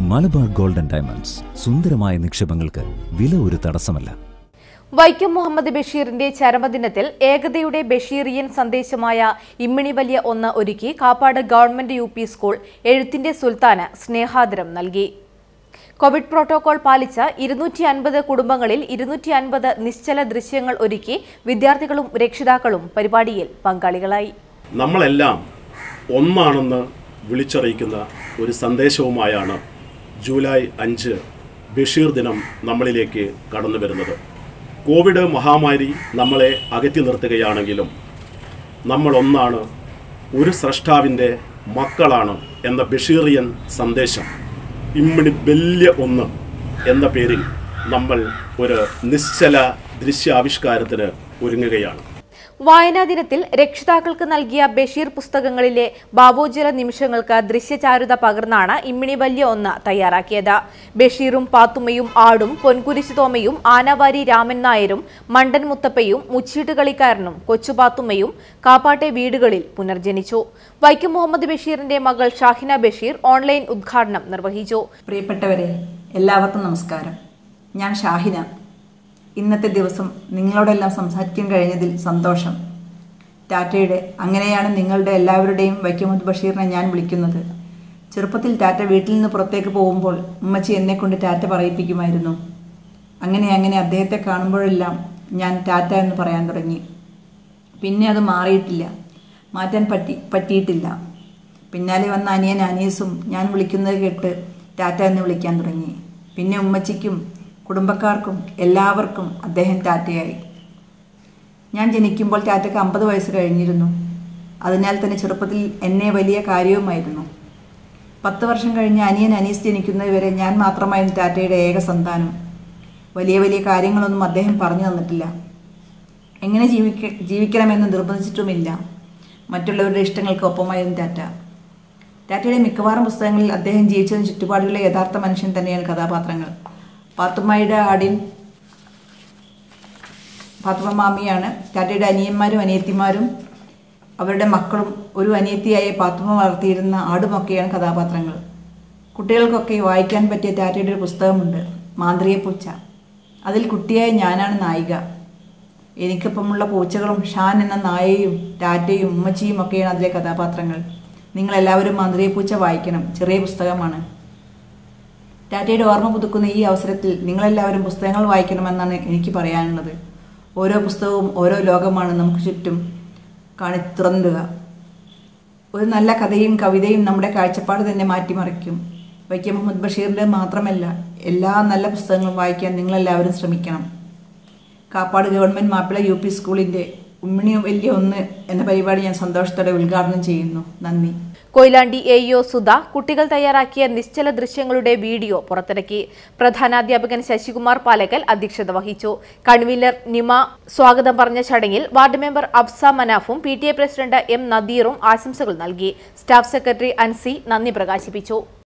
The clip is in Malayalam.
മലബാർ ഗോൾഡൻ ഡയമണ്ട്സ് സുന്ദരമായ നിക്ഷേപങ്ങൾക്ക് വില ഒരു തടസ്സമല്ല വൈക്കം മുഹമ്മദ് ബഷീറിന്റെ ചരമദിനത്തിൽ ഏകതയുടെ ബഷീറിയൻ സന്ദേശമായ ഇമ്മിണി വലിയ ഒന്ന് ഒരുക്കി Kappad government U P school എഴുത്തിന്റെ സുൽത്താന് സ്നേഹാദരം നൽകി കോവിഡ് പ്രോട്ടോകോൾ പാലിച്ച ഇരുന്നൂറ്റി അൻപത് കുടുംബങ്ങളിൽ ഇരുന്നൂറ്റി അൻപത് നിശ്ചല ദൃശ്യങ്ങൾ ഒരുക്കി വിദ്യാർത്ഥികളും രക്ഷിതാക്കളും പരിപാടിയിൽ പങ്കാളികളായി നമ്മളെല്ലാം ഒന്നാണെന്ന് വിളിച്ചറിയിക്കുന്ന ഒരു സന്ദേശവുമായാണ് ജൂലൈ അഞ്ച് ബഷീർ ദിനം നമ്മളിലേക്ക് കടന്നു വരുന്നത് കോവിഡ് മഹാമാരി നമ്മളെ അകറ്റി നിർത്തുകയാണെങ്കിലും നമ്മൾ ഒന്നാണ് ഒരു സ്രഷ്ടാവിൻ്റെ മക്കളാണ് എന്ന ബഷീറിയൻ സന്ദേശം ഇമ്മിണി വലിയ ഒന്ന് എന്ന പേരിൽ നമ്മൾ ഒരു നിശ്ചല ദൃശ്യാവിഷ്കാരത്തിന് ഒരുങ്ങുകയാണ് വായനാ ദിനത്തിൽ രക്ഷിതാക്കൾക്ക് നൽകിയ ബഷീർ പുസ്തകങ്ങളിലെ ബാബോജല നിമിഷങ്ങൾക്ക് ദൃശ്യചാരുത പകർന്നാണ് ഇമ്മിണി വല്യ ഒന്ന് തയ്യാറാക്കിയത് ബഷീറും പാത്തുമ്മയും ആടും പൊൻകുരിശു തോമയും ആനവാരി രാമൻ നായരും മണ്ടൻ മുത്തപ്പയും മുച്ചീട്ട് കളിക്കാരനും കൊച്ചുപാത്തുമ്മയും കാപ്പാട്ടെ വീടുകളിൽ പുനർജനിച്ചു വൈക്കം മുഹമ്മദ് ബഷീറിന്റെ മകൾ ഷാഹിന ബഷീർ ഓൺലൈൻ ഉദ്ഘാടനം നിർവഹിച്ചു പ്രിയപ്പെട്ടവരെ എല്ലാവർക്കും നമസ്കാരം ഞാൻ ഷാഹിന ഇന്നത്തെ ദിവസം നിങ്ങളോടെല്ലാം സംസാരിക്കാൻ കഴിഞ്ഞതിൽ സന്തോഷം ടാറ്റയുടെ അങ്ങനെയാണ് നിങ്ങളുടെ എല്ലാവരുടെയും വൈക്കമുദ് ബഷീറിനെ ഞാൻ വിളിക്കുന്നത് ചെറുപ്പത്തിൽ ടാറ്റ വീട്ടിൽ നിന്ന് പുറത്തേക്ക് പോകുമ്പോൾ ഉമ്മച്ചി എന്നെ കൊണ്ട് ടാറ്റ പറയിപ്പിക്കുമായിരുന്നു അങ്ങനെ അങ്ങനെ അദ്ദേഹത്തെ കാണുമ്പോഴെല്ലാം ഞാൻ ടാറ്റ എന്ന് പറയാൻ തുടങ്ങി പിന്നെ അത് മാറിയിട്ടില്ല മാറ്റാൻ പറ്റി പറ്റിയിട്ടില്ല പിന്നാലെ വന്ന അനിയൻ അനീസും ഞാൻ വിളിക്കുന്നത് കേട്ട് ടാറ്റ എന്ന് വിളിക്കാൻ തുടങ്ങി പിന്നെ ഉമ്മച്ചിക്കും കുടുംബക്കാർക്കും എല്ലാവർക്കും അദ്ദേഹം ടാറ്റയായി ഞാൻ ജനിക്കുമ്പോൾ ടാറ്റയ്ക്ക് അമ്പത് വയസ്സ് കഴിഞ്ഞിരുന്നു അതിനാൽ തന്നെ ചെറുപ്പത്തിൽ എന്നെ വലിയ കാര്യവുമായിരുന്നു പത്ത് വർഷം കഴിഞ്ഞ് അനിയൻ അനീസ് ജനിക്കുന്നതുവരെ ഞാൻ മാത്രമായിരുന്നു ടാറ്റയുടെ ഏക സന്താനം വലിയ വലിയ കാര്യങ്ങളൊന്നും അദ്ദേഹം പറഞ്ഞു തന്നിട്ടില്ല എങ്ങനെ ജീവിക്ക ജീവിക്കണമെന്ന് നിർബന്ധിച്ചിട്ടുമില്ല മറ്റുള്ളവരുടെ ഇഷ്ടങ്ങൾക്ക് ഒപ്പമായിരുന്നു ടാറ്റ ടാറ്റയുടെ മിക്കവാറും പുസ്തകങ്ങളിൽ അദ്ദേഹം ജീവിച്ചതിന് ചുറ്റുപാടുകളിലെ യഥാർത്ഥ മനുഷ്യൻ തന്നെയാണ് കഥാപാത്രങ്ങൾ പാത്തുമ്മയുടെ ആടിൻ പാത്തുമ്മ മാമിയാണ് ടാറ്റയുടെ അനിയന്മാരും അനിയത്തിമാരും അവരുടെ മക്കളും ഒരു അനിയത്തിയായ പാത്തുമ്മ വളർത്തിയിരുന്ന ആടുമൊക്കെയാണ് കഥാപാത്രങ്ങൾ കുട്ടികൾക്കൊക്കെ വായിക്കാൻ പറ്റിയ ടാറ്റയുടെ ഒരു പുസ്തകമുണ്ട് മാന്ത്രിക പൂച്ച അതിൽ കുട്ടിയായ ഞാനാണ് നായിക എനിക്കൊപ്പമുള്ള പൂച്ചകളും ഷാൻ എന്ന നായയും ടാറ്റയും ഉമ്മച്ചിയും ഒക്കെയാണ് അതിലെ കഥാപാത്രങ്ങൾ നിങ്ങളെല്ലാവരും മാന്ത്രിക പൂച്ച വായിക്കണം ചെറിയ പുസ്തകമാണ് ടാറ്റയുടെ ഓർമ്മ പുതുക്കുന്ന ഈ അവസരത്തിൽ നിങ്ങളെല്ലാവരും പുസ്തകങ്ങൾ വായിക്കണമെന്നാണ് എനിക്ക് പറയാനുള്ളത് ഓരോ പുസ്തകവും ഓരോ ലോകമാണ് നമുക്ക് ചുറ്റും കാണി തുറന്നിടുക ഒരു നല്ല കഥയും കവിതയും നമ്മുടെ കാഴ്ചപ്പാട് തന്നെ മാറ്റിമറിക്കും വൈക്കം മുഹമ്മദ് ബഷീറിൻ്റെ മാത്രമല്ല എല്ലാ നല്ല പുസ്തകങ്ങളും വായിക്കാൻ നിങ്ങളെല്ലാവരും ശ്രമിക്കണം Kappad government Mappila U P സ്കൂളിൻ്റെ ഉമ്മിണി വലിയ ഒന്ന് എന്ന പരിപാടി ഞാൻ സന്തോഷത്തോടെ ഉദ്ഘാടനം ചെയ്യുന്നു നന്ദി കൊയിലാണ്ടി എ ഇഒ സുധ കുട്ടികൾ തയ്യാറാക്കിയ നിശ്ചല ദൃശ്യങ്ങളുടെ വീഡിയോ പുറത്തിറക്കി പ്രധാനാധ്യാപകൻ ശശികുമാർ പാലക്കൽ അധ്യക്ഷത വഹിച്ചു കൺവീനർ നിമ സ്വാഗതം പറഞ്ഞ ചടങ്ങിൽ വാർഡ് മെമ്പർ അഫ്സ മനാഫും പി പ്രസിഡന്റ് എം നദീറും ആശംസകൾ നൽകി സ്റ്റാഫ് സെക്രട്ടറി അൻസി നന്ദി പ്രകാശിപ്പിച്ചു